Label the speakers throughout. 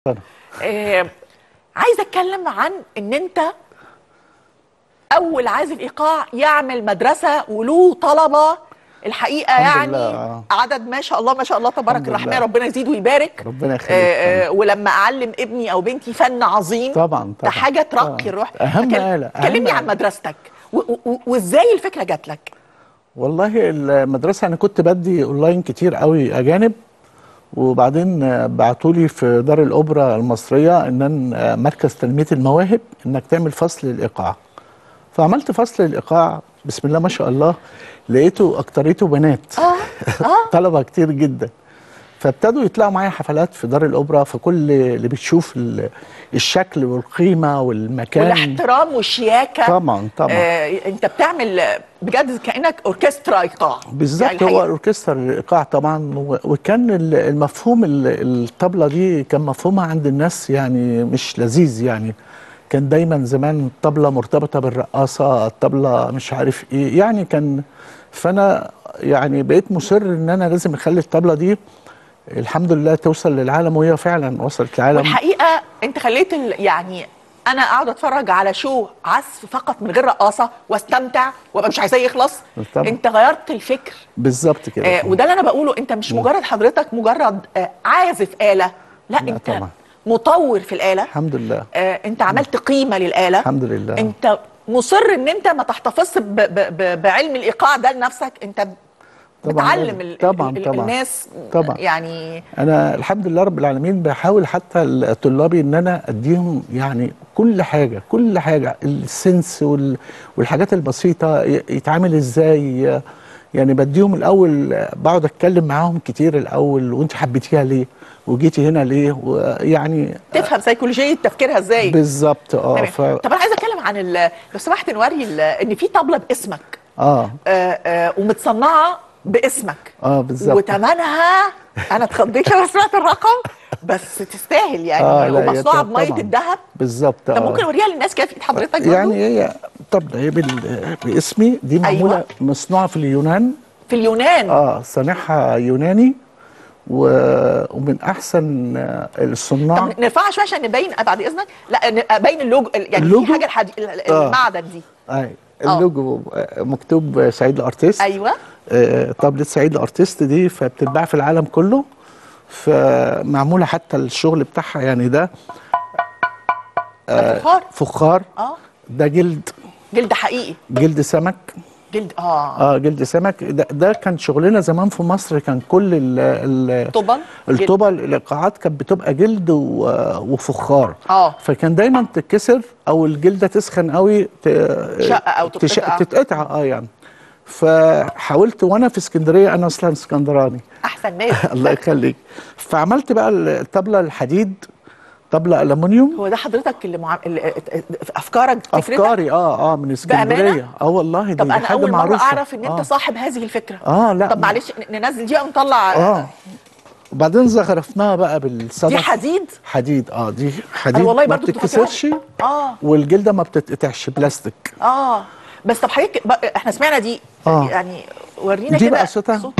Speaker 1: آه عايزه اتكلم عن ان انت اول عازف ايقاع يعمل مدرسه وله طلبه الحقيقه
Speaker 2: الحمد
Speaker 1: يعني
Speaker 2: لله، آه.
Speaker 1: عدد ما شاء الله ما شاء الله تبارك
Speaker 2: الحمد
Speaker 1: الرحمن
Speaker 2: لله.
Speaker 1: ربنا يزيد ويبارك
Speaker 2: ربنا يخليك
Speaker 1: آه آه ولما اعلم ابني او بنتي فن عظيم
Speaker 2: طبعا
Speaker 1: ده
Speaker 2: طبعا
Speaker 1: حاجه ترقي
Speaker 2: طبعاً.
Speaker 1: الروح
Speaker 2: اهم
Speaker 1: فكل-
Speaker 2: آلة أهم
Speaker 1: كلمني عن
Speaker 2: آلة.
Speaker 1: مدرستك و- و- وازاي الفكره جات لك
Speaker 2: والله المدرسه انا كنت بدي اونلاين كتير قوي اجانب وبعدين بعتوا لي في دار الاوبرا المصريه ان أنا مركز تنميه المواهب انك تعمل فصل الايقاع فعملت فصل الايقاع بسم الله ما شاء الله لقيته اكتريته بنات
Speaker 1: اه اه
Speaker 2: طلبه كتير جدا فابتدوا يطلعوا معايا حفلات في دار الاوبرا فكل اللي بتشوف ال- الشكل والقيمه والمكان
Speaker 1: والاحترام والشياكه
Speaker 2: طبعا طبعا
Speaker 1: آه انت بتعمل بجد كانك اوركسترا ايقاع
Speaker 2: بالظبط
Speaker 1: يعني
Speaker 2: هو
Speaker 1: الحقيقة.
Speaker 2: اوركسترا الايقاع طبعا و- وكان ال- المفهوم ال- الطبله دي كان مفهومها عند الناس يعني مش لذيذ يعني كان دايما زمان الطبله مرتبطه بالرقاصه الطبله مش عارف ايه يعني كان فانا يعني بقيت مصر ان انا لازم اخلي الطبله دي الحمد لله توصل للعالم وهي فعلا وصلت للعالم
Speaker 1: والحقيقه انت خليت ال... يعني انا اقعد اتفرج على شو عزف فقط من غير رقاصه واستمتع وابقى مش عايزاه يخلص
Speaker 2: طبعا.
Speaker 1: انت غيرت الفكر
Speaker 2: بالظبط كده
Speaker 1: آه وده اللي انا بقوله انت مش مجرد حضرتك مجرد آه عازف آلة لا,
Speaker 2: لا
Speaker 1: انت
Speaker 2: طبعا.
Speaker 1: مطور في الآلة
Speaker 2: الحمد لله
Speaker 1: آه انت عملت قيمة للآلة
Speaker 2: الحمد لله
Speaker 1: انت مصر ان انت ما تحتفظش ب... ب... ب... بعلم الايقاع ده لنفسك انت
Speaker 2: طبعاً
Speaker 1: بتعلم
Speaker 2: لازم.
Speaker 1: ال...
Speaker 2: طبعاً،
Speaker 1: ال...
Speaker 2: طبعاً.
Speaker 1: الناس
Speaker 2: طبعاً.
Speaker 1: يعني
Speaker 2: انا الحمد لله رب العالمين بحاول حتى طلابي ان انا اديهم يعني كل حاجه كل حاجه السنس وال والحاجات البسيطه ي- يتعامل ازاي يعني بديهم الاول بقعد اتكلم معاهم كتير الاول وانت حبيتيها ليه وجيتي هنا ليه ويعني
Speaker 1: تفهم سيكولوجية تفكيرها ازاي
Speaker 2: بالظبط اه
Speaker 1: تمام.
Speaker 2: ف
Speaker 1: طب انا عايزه اتكلم عن ال- لو سمحت نوري ال- ان في طبله باسمك
Speaker 2: اه
Speaker 1: آه آه ومتصنعه باسمك
Speaker 2: اه بالظبط
Speaker 1: وتمنها انا اتخضيت لما سمعت الرقم بس تستاهل يعني
Speaker 2: آه، لا، هي
Speaker 1: ومصنوعه
Speaker 2: طبعاً.
Speaker 1: بميه الذهب
Speaker 2: بالظبط
Speaker 1: طب
Speaker 2: آه.
Speaker 1: ممكن اوريها للناس كده في ايد حضرتك برضو
Speaker 2: يعني هي طب هي بال- باسمي دي معموله
Speaker 1: أيوة.
Speaker 2: مصنوعه في اليونان
Speaker 1: في اليونان
Speaker 2: اه صانعها يوناني و... ومن احسن آه، الصناع
Speaker 1: طب نرفعها شويه عشان نبين بعد اذنك لا ن- ابين اللوجو يعني
Speaker 2: اللوجو؟
Speaker 1: في حاجه الحدي... ال-
Speaker 2: آه.
Speaker 1: المعدن دي
Speaker 2: اي اللوجو آه، مكتوب سعيد الارتيست
Speaker 1: ايوه
Speaker 2: آه، طبلة سعيد الارتيست دي فبتتباع في العالم كله فمعموله حتى الشغل بتاعها يعني ده
Speaker 1: ده فخار
Speaker 2: فخار
Speaker 1: اه
Speaker 2: ده جلد
Speaker 1: جلد حقيقي
Speaker 2: جلد سمك
Speaker 1: جلد اه
Speaker 2: اه جلد سمك ده, ده كان شغلنا زمان في مصر كان كل ال ال
Speaker 1: طبل جلد.
Speaker 2: الطبل الايقاعات كانت بتبقى جلد و- وفخار
Speaker 1: اه
Speaker 2: فكان دايما تتكسر او الجلده تسخن قوي ت-
Speaker 1: شقة أو
Speaker 2: تش-
Speaker 1: تتقطع.
Speaker 2: تتقطع اه يعني فحاولت وانا في اسكندريه انا اصلا اسكندراني
Speaker 1: احسن ناس
Speaker 2: الله يخليك فعملت بقى الطبله الحديد طبله الومنيوم
Speaker 1: هو ده حضرتك اللي, مع... اللي افكارك فكرتك
Speaker 2: افكاري اه اه من اسكندريه اه والله دي,
Speaker 1: طب
Speaker 2: دي
Speaker 1: انا
Speaker 2: حاجه
Speaker 1: اول مره
Speaker 2: معروفه
Speaker 1: اعرف ان انت
Speaker 2: آه.
Speaker 1: صاحب هذه الفكره
Speaker 2: اه لا
Speaker 1: طب معلش ننزل دي ونطلع
Speaker 2: اه وبعدين زخرفناها بقى بالصدف
Speaker 1: دي حديد
Speaker 2: حديد اه دي حديد
Speaker 1: أنا والله
Speaker 2: ما
Speaker 1: برضو كنت فاكراها-
Speaker 2: بتتكسرش
Speaker 1: اه
Speaker 2: والجلده ما بتتقطعش بلاستيك
Speaker 1: اه بس طب حضرتك بقى- احنا سمعنا دي
Speaker 2: آه.
Speaker 1: يعني ورينا
Speaker 2: دي
Speaker 1: كده
Speaker 2: بقى صوتها؟
Speaker 1: صوت.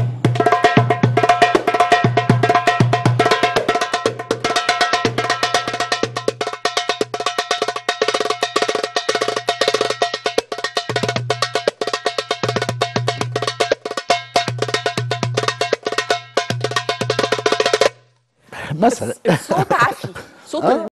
Speaker 2: مثلا
Speaker 1: الصوت عافي صوت
Speaker 2: آه.